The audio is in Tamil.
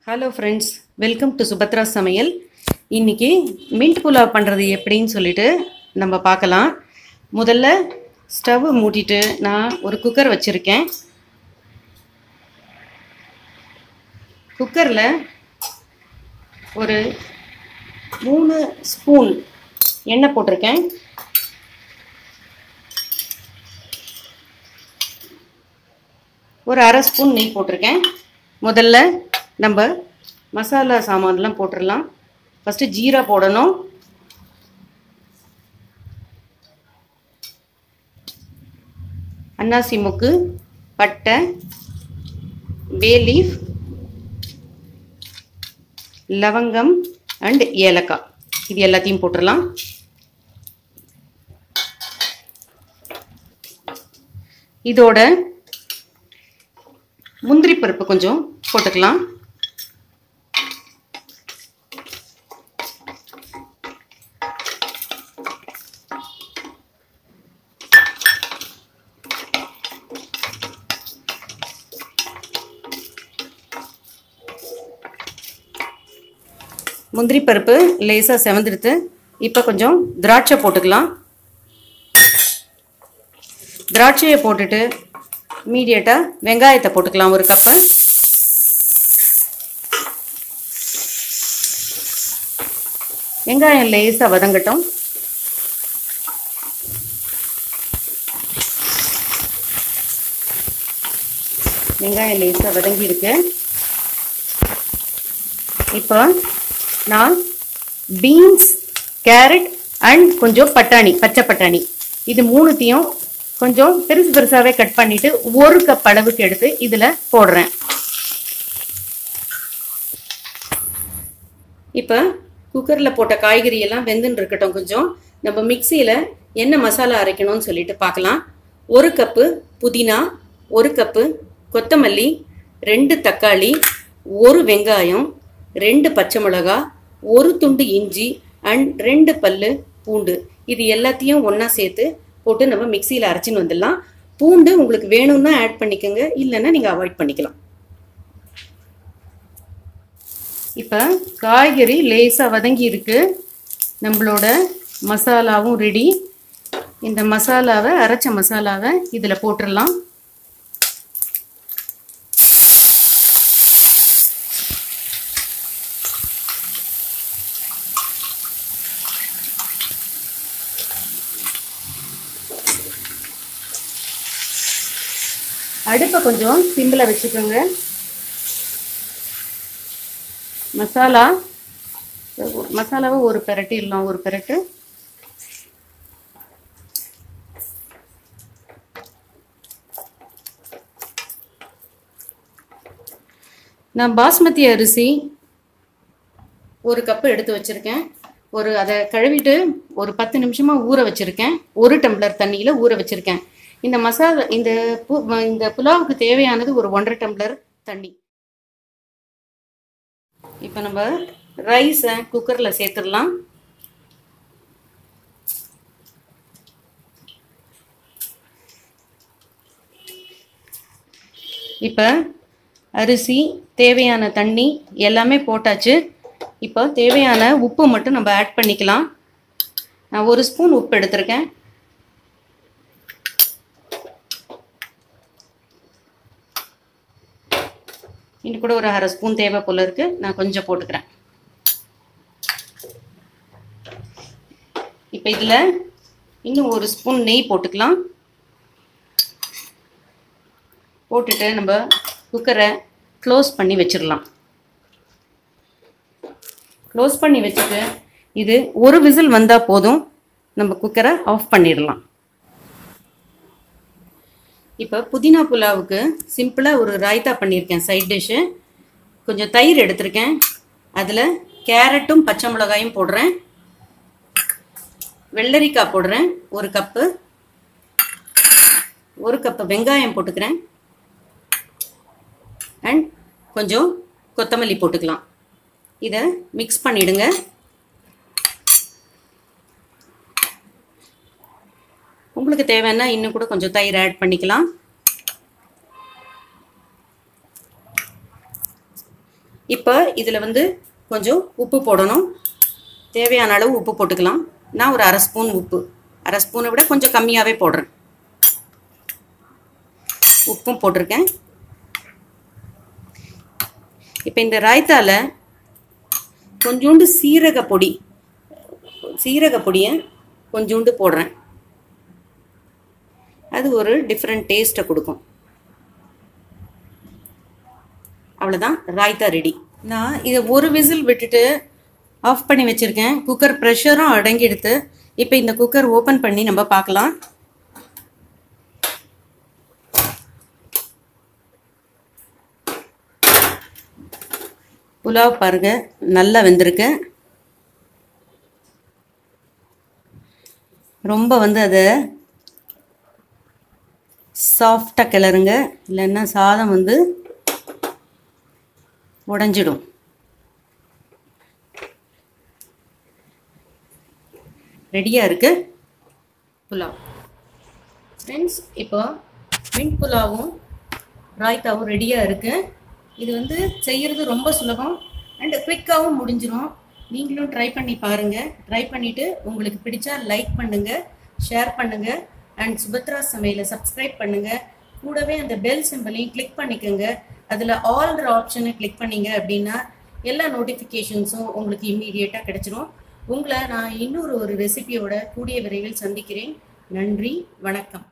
hello friends welcome to Subhadra சமையல் இன்னைக்கு மின்ட் புலாவ் பண்ணுறது எப்படின்னு சொல்லிட்டு நம்ம பார்க்கலாம் முதல்ல ஸ்டவ் மூட்டிட்டு நான் ஒரு குக்கர் வச்சுருக்கேன் குக்கரில் ஒரு மூணு ஸ்பூன் எண்ணெய் போட்டிருக்கேன் ஒரு அரை ஸ்பூன் நெய் போட்டிருக்கேன் முதல்ல நம்ம மசாலா சாமான்லாம் போட்டுடலாம் ஃபஸ்ட்டு ஜீரா போடணும் அன்னாசி முக்கு பட்டை பே லீஃப் லவங்கம் அண்ட் ஏலக்காய் இது எல்லாத்தையும் போட்டுடலாம் இதோட முந்திரி பருப்பு கொஞ்சம் போட்டுக்கலாம் முந்திரி பருப்பு லேசாக செவந்துடுத்து இப்போ கொஞ்சம் திராட்சை போட்டுக்கலாம் திராட்சையை போட்டுட்டு இமீடியட்டாக வெங்காயத்தை போட்டுக்கலாம் ஒரு கப்பு வெங்காயம் லேசாக வதங்கட்டும் வெங்காயம் லேசாக வதங்கி இருக்கு இப்போ நான் பீன்ஸ் கேரட் அண்ட் கொஞ்சம் பட்டாணி பச்சை பட்டாணி இது மூணுத்தையும் கொஞ்சம் பெருசு பெருசாகவே கட் பண்ணிட்டு ஒரு கப் அளவுக்கு எடுத்து இதில் போடுறேன் இப்போ குக்கரில் போட்ட காய்கறி எல்லாம் வெந்துன்னு இருக்கட்டும் கொஞ்சம் நம்ம மிக்சியில் என்ன மசாலா அரைக்கணும்னு சொல்லிட்டு பார்க்கலாம் ஒரு கப்பு புதினா ஒரு கப்பு கொத்தமல்லி ரெண்டு தக்காளி ஒரு வெங்காயம் ரெண்டு பச்சை மிளகா ஒரு துண்டு இஞ்சி அண்ட் ரெண்டு பல்லு பூண்டு இது எல்லாத்தையும் ஒன்றா சேர்த்து போட்டு நம்ம மிக்சியில் அரைச்சின்னு வந்துடலாம் பூண்டு உங்களுக்கு வேணும்னா ஆட் பண்ணிக்கோங்க இல்லைன்னா நீங்கள் அவாய்ட் பண்ணிக்கலாம் இப்போ காய்கறி லேசாக வதங்கி இருக்கு நம்மளோட மசாலாவும் ரெடி இந்த மசாலாவை அரைச்ச மசாலாவை இதில் போட்டுடலாம் அடுப்பை கொஞ்சம் சிம்பிளை வச்சுக்கோங்க மசாலா மசாலாவை ஒரு பெரட்டு இல்லாம் ஒரு பெரட்டு நான் பாஸ்மதி அரிசி ஒரு கப்பு எடுத்து வச்சுருக்கேன் ஒரு அதை கழுவிட்டு ஒரு பத்து நிமிஷமாக ஊற வச்சுருக்கேன் ஒரு டம்ளர் தண்ணியில் ஊற வச்சுருக்கேன் இந்த மசாலா இந்த பு இந்த புலாவுக்கு தேவையானது ஒரு ஒன்றரை டம்ளர் தண்ணி இப்போ நம்ம ரைஸை குக்கரில் சேர்த்துடலாம் இப்போ அரிசி தேவையான தண்ணி எல்லாமே போட்டாச்சு இப்போ தேவையான உப்பு மட்டும் நம்ம ஆட் பண்ணிக்கலாம் நான் ஒரு ஸ்பூன் உப்பு எடுத்திருக்கேன் இன்னும் கூட ஒரு அரை ஸ்பூன் தேவை போல இருக்கு நான் கொஞ்சம் போட்டுக்கிறேன் இப்போ இதில் இன்னும் ஒரு ஸ்பூன் நெய் போட்டுக்கலாம் போட்டுட்டு நம்ம குக்கரை க்ளோஸ் பண்ணி வச்சிடலாம் க்ளோஸ் பண்ணி வச்சுட்டு இது ஒரு விசில் வந்தால் போதும் நம்ம குக்கரை ஆஃப் பண்ணிடலாம் இப்போ புதினா புலாவுக்கு சிம்பிளாக ஒரு ராய்த்தா பண்ணியிருக்கேன் சைட் டிஷ்ஷு கொஞ்சம் தயிர் எடுத்திருக்கேன் அதில் கேரட்டும் பச்சை மிளகாயும் போடுறேன் வெள்ளரிக்காய் போடுறேன் ஒரு கப்பு ஒரு கப்பு வெங்காயம் போட்டுக்கிறேன் அண்ட் கொஞ்சம் கொத்தமல்லி போட்டுக்கலாம் இதை மிக்ஸ் பண்ணிவிடுங்க உங்களுக்கு தேவைன்னா இன்னும் கூட கொஞ்சம் தயிர் ஆட் பண்ணிக்கலாம் இப்போ இதில் வந்து கொஞ்சம் உப்பு போடணும் தேவையான அளவு உப்பு போட்டுக்கலாம் நான் ஒரு அரை ஸ்பூன் உப்பு அரை ஸ்பூனை விட கொஞ்சம் கம்மியாகவே போடுறேன் உப்பும் போட்டிருக்கேன் இப்போ இந்த ராய்த்தால கொஞ்சோண்டு சீரக பொடி சீரக பொடியை கொஞ்சோண்டு போடுறேன் அது ஒரு டிஃப்ரெண்ட் டேஸ்ட்டை கொடுக்கும் அவ்வளோதான் ராய்த்தா ரெடி நான் இதை ஒரு விசில் விட்டுட்டு ஆஃப் பண்ணி வச்சுருக்கேன் குக்கர் ப்ரெஷரும் அடங்கிடுத்து இப்போ இந்த குக்கர் ஓப்பன் பண்ணி நம்ம பார்க்கலாம் புலாவ் பாருங்க நல்லா வெந்திருக்கு ரொம்ப வந்து அதை சாஃப்டாக கிளறுங்க இல்லைன்னா சாதம் வந்து உடஞ்சிடும் ரெடியாக இருக்கு புலாவ் ஃப்ரெண்ட்ஸ் இப்போ மின் புலாவும் ராய்த்தாவும் ரெடியாக இருக்குது இது வந்து செய்கிறது ரொம்ப சுலபம் அண்ட் குவிக்காகவும் முடிஞ்சிடும் நீங்களும் ட்ரை பண்ணி பாருங்கள் ட்ரை பண்ணிவிட்டு உங்களுக்கு பிடிச்சா லைக் பண்ணுங்கள் ஷேர் பண்ணுங்கள் அண்ட் சுபத்ரா சமையலை சப்ஸ்கிரைப் பண்ணுங்கள் கூடவே அந்த பெல் சிம்பிளையும் கிளிக் பண்ணிக்கோங்க அதில் ஆல்ற ஆப்ஷனை கிளிக் பண்ணீங்க அப்படின்னா எல்லா நோட்டிஃபிகேஷன்ஸும் உங்களுக்கு இம்மீடியட்டாக கிடைச்சிரும் உங்களை நான் இன்னொரு ஒரு ரெசிபியோட கூடிய விரைவில் சந்திக்கிறேன் நன்றி வணக்கம்